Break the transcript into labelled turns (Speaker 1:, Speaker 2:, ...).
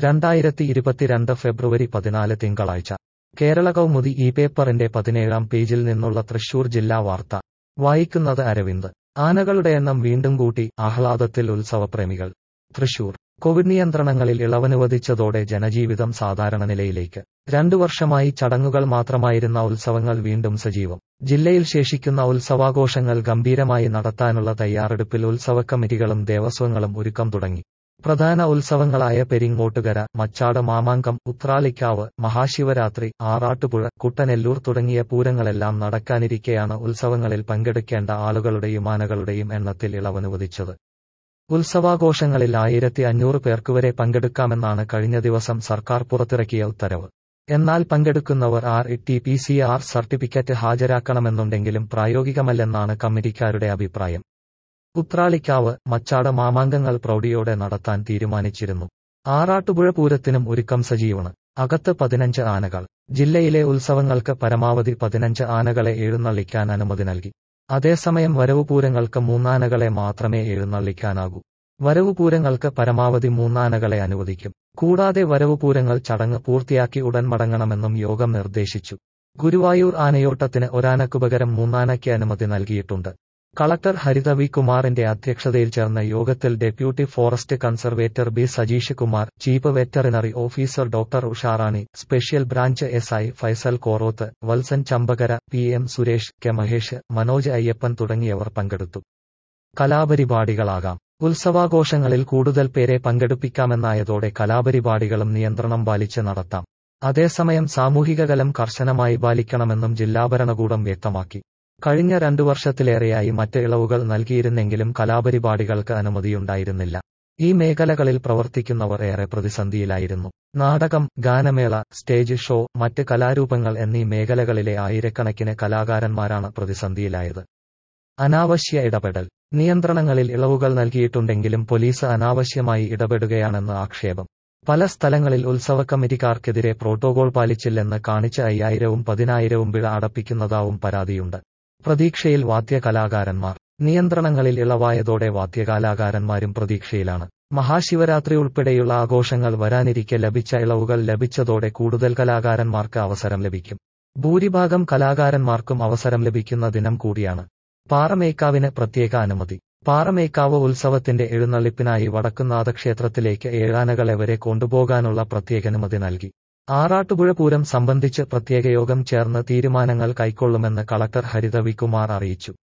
Speaker 1: രണ്ടായിരത്തി ഇരുപത്തിരണ്ട് ഫെബ്രുവരി പതിനാല് തിങ്കളാഴ്ച കേരള കൗമുദി ഈ പേപ്പറിന്റെ പതിനേഴാം പേജിൽ നിന്നുള്ള തൃശൂർ ജില്ലാ വാർത്ത വായിക്കുന്നത് അരവിന്ദ് ആനകളുടെ എണ്ണം വീണ്ടും കൂട്ടി ആഹ്ലാദത്തിൽ ഉത്സവപ്രേമികൾ തൃശൂർ കോവിഡ് നിയന്ത്രണങ്ങളിൽ ഇളവനുവദിച്ചതോടെ ജനജീവിതം സാധാരണ നിലയിലേക്ക് രണ്ടു വർഷമായി ചടങ്ങുകൾ മാത്രമായിരുന്ന ഉത്സവങ്ങൾ വീണ്ടും സജീവം ജില്ലയിൽ ശേഷിക്കുന്ന ഉത്സവാഘോഷങ്ങൾ ഗംഭീരമായി നടത്താനുള്ള തയ്യാറെടുപ്പിൽ ഉത്സവക്കമ്മിറ്റികളും ദേവസ്വങ്ങളും ഒരുക്കം തുടങ്ങി പ്രധാന ഉത്സവങ്ങളായ പെരിങ്ങോട്ടുകര മച്ചാട് മാമാങ്കം ഉത്രാളിക്കാവ് മഹാശിവരാത്രി ആറാട്ടുപുഴ കുട്ടനെല്ലൂർ തുടങ്ങിയ പൂരങ്ങളെല്ലാം നടക്കാനിരിക്കെയാണ് ഉത്സവങ്ങളിൽ പങ്കെടുക്കേണ്ട ആളുകളുടെയും ആനകളുടെയും എണ്ണത്തിൽ ഇളവനുവദിച്ചത് ഉത്സവാഘോഷങ്ങളിൽ ആയിരത്തി അഞ്ഞൂറ് പേർക്കുവരെ പങ്കെടുക്കാമെന്നാണ് കഴിഞ്ഞ ദിവസം സർക്കാർ പുറത്തിറക്കിയ ഉത്തരവ് എന്നാൽ പങ്കെടുക്കുന്നവർ R T P C R certificate ഹാജരാക്കണമെന്നുണ്ടെങ്കിലും പ്രായോഗികമല്ലെന്നാണ് കമ്മിറ്റിക്കാരുടെ അഭിപ്രായം ഉത്രാളിക്കാവ് മച്ചാട് മാമാങ്കങ്ങൾ പ്രൗഢിയോടെ നടത്താൻ തീരുമാനിച്ചിരുന്നു ആറാട്ടുപുഴ പൂരത്തിനും ഒരുക്കം സജീവണ് അകത്ത് പതിനഞ്ച് ആനകൾ ജില്ലയിലെ ഉത്സവങ്ങൾക്ക് പരമാവധി പതിനഞ്ച് ആനകളെ എഴുന്നള്ളിക്കാൻ അനുമതി നൽകി അതേസമയം വരവുപൂരങ്ങൾക്ക് മൂന്നാനകളെ മാത്രമേ എഴുന്നള്ളിക്കാനാകൂ വരവുപൂരങ്ങൾക്ക് പരമാവധി മൂന്നാനകളെ അനുവദിക്കും കൂടാതെ വരവുപൂരങ്ങൾ ചടങ്ങ് പൂർത്തിയാക്കി ഉടൻ മടങ്ങണമെന്നും യോഗം നിർദ്ദേശിച്ചു ഗുരുവായൂർ ആനയോട്ടത്തിന് ഒരാനക്കുപകരം മൂന്നാനയ്ക്ക് അനുമതി നൽകിയിട്ടുണ്ട് കളക്ടർ ഹരിത വി കുമാറിന്റെ അധ്യക്ഷതയിൽ ചേർന്ന യോഗത്തിൽ deputy forest conservator B Sajeesh Kumar chief veterinary officer doctor Usharani special branch S I Faisal Koroth Valsan Champakara P M Suresh K Mahesh Manoj Ayyappan തുടങ്ങിയവർ പങ്കെടുത്തു കലാപരിപാടികളാകാം ഉത്സവാഘോഷങ്ങളിൽ കൂടുതൽ പേരെ പങ്കെടുപ്പിക്കാമെന്നായതോടെ കലാപരിപാടികളും നിയന്ത്രണം പാലിച്ച് നടത്താം അതേസമയം സാമൂഹികകലം കർശനമായി പാലിക്കണമെന്നും ജില്ലാ ഭരണകൂടം വ്യക്തമാക്കി കഴിഞ്ഞ രണ്ടു വർഷത്തിലേറെയായി മറ്റ് ഇളവുകൾ നൽകിയിരുന്നെങ്കിലും കലാപരിപാടികൾക്ക് അനുമതിയുണ്ടായിരുന്നില്ല ഈ മേഖലകളിൽ പ്രവർത്തിക്കുന്നവർ ഏറെ പ്രതിസന്ധിയിലായിരുന്നു നാടകം ഗാനമേള സ്റ്റേജ് ഷോ മറ്റ് കലാരൂപങ്ങൾ എന്നീ മേഖലകളിലെ ആയിരക്കണക്കിന് കലാകാരന്മാരാണ് പ്രതിസന്ധിയിലായത് അനാവശ്യ ഇടപെടൽ നിയന്ത്രണങ്ങളിൽ ഇളവുകൾ നൽകിയിട്ടുണ്ടെങ്കിലും പോലീസ് അനാവശ്യമായി ഇടപെടുകയാണെന്ന് ആക്ഷേപം പല സ്ഥലങ്ങളിൽ ഉത്സവ കമ്മിറ്റിക്കാർക്കെതിരെ പ്രോട്ടോകോൾ പാലിച്ചില്ലെന്ന് കാണിച്ച് അയ്യായിരവും പതിനായിരവും പിഴ അടപ്പിക്കുന്നതാവും പരാതിയുണ്ട് പ്രതീക്ഷയിൽ വാദ്യകലാകാരന്മാർ നിയന്ത്രണങ്ങളിൽ ഇളവായതോടെ വാദ്യകലാകാരന്മാരും പ്രതീക്ഷയിലാണ് മഹാശിവരാത്രി ഉൾപ്പെടെയുള്ള ആഘോഷങ്ങൾ വരാനിരിക്കെ ലഭിച്ച ഇളവുകൾ ലഭിച്ചതോടെ കൂടുതൽ കലാകാരന്മാർക്ക് അവസരം ലഭിക്കും ഭൂരിഭാഗം കലാകാരന്മാർക്കും അവസരം ലഭിക്കുന്ന ദിനം കൂടിയാണ് പാറമേക്കാവിന് പ്രത്യേക അനുമതി പാറമേക്കാവ് ഉത്സവത്തിന്റെ എഴുന്നള്ളിപ്പിനായി വടക്കുന്നാഥ ക്ഷേത്രത്തിലേക്ക് ഏഴാനകളെ വരെ കൊണ്ടുപോകാനുള്ള പ്രത്യേകാനുമതി നൽകി ആറാട്ടുപുഴ പൂരം സംബന്ധിച്ച് പ്രത്യേക യോഗം ചേർന്ന് തീരുമാനങ്ങൾ കൈക്കൊള്ളുമെന്ന് കളക്ടർ ഹരിത വികുമാർ അറിയിച്ചു